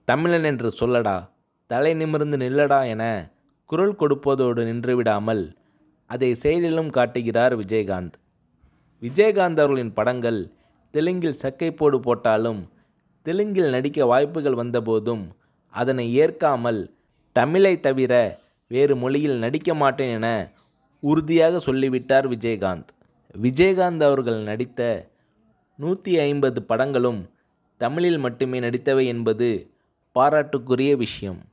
தமிழன் என்று சொல்லடா தலை நிமிர்ந்து நில்லடா என குரல் கொடுப்பதோடு நின்றுவிடாமல் அதை செயலிலும் காட்டுகிறார் விஜயகாந்த் விஜயகாந்த் அவர்களின் படங்கள் தெலுங்கில் சக்கைப்போடு போட்டாலும் தெலுங்கில் நடிக்க வாய்ப்புகள் வந்தபோதும் அதனை ஏற்காமல் தமிழை தவிர வேறு மொழியில் நடிக்க மாட்டேன் என உறுதியாக சொல்லிவிட்டார் விஜயகாந்த் விஜயகாந்த் அவர்கள் நடித்த நூற்றி ஐம்பது படங்களும் தமிழில் மட்டுமே நடித்தவை என்பது பாராட்டுக்குரிய விஷயம்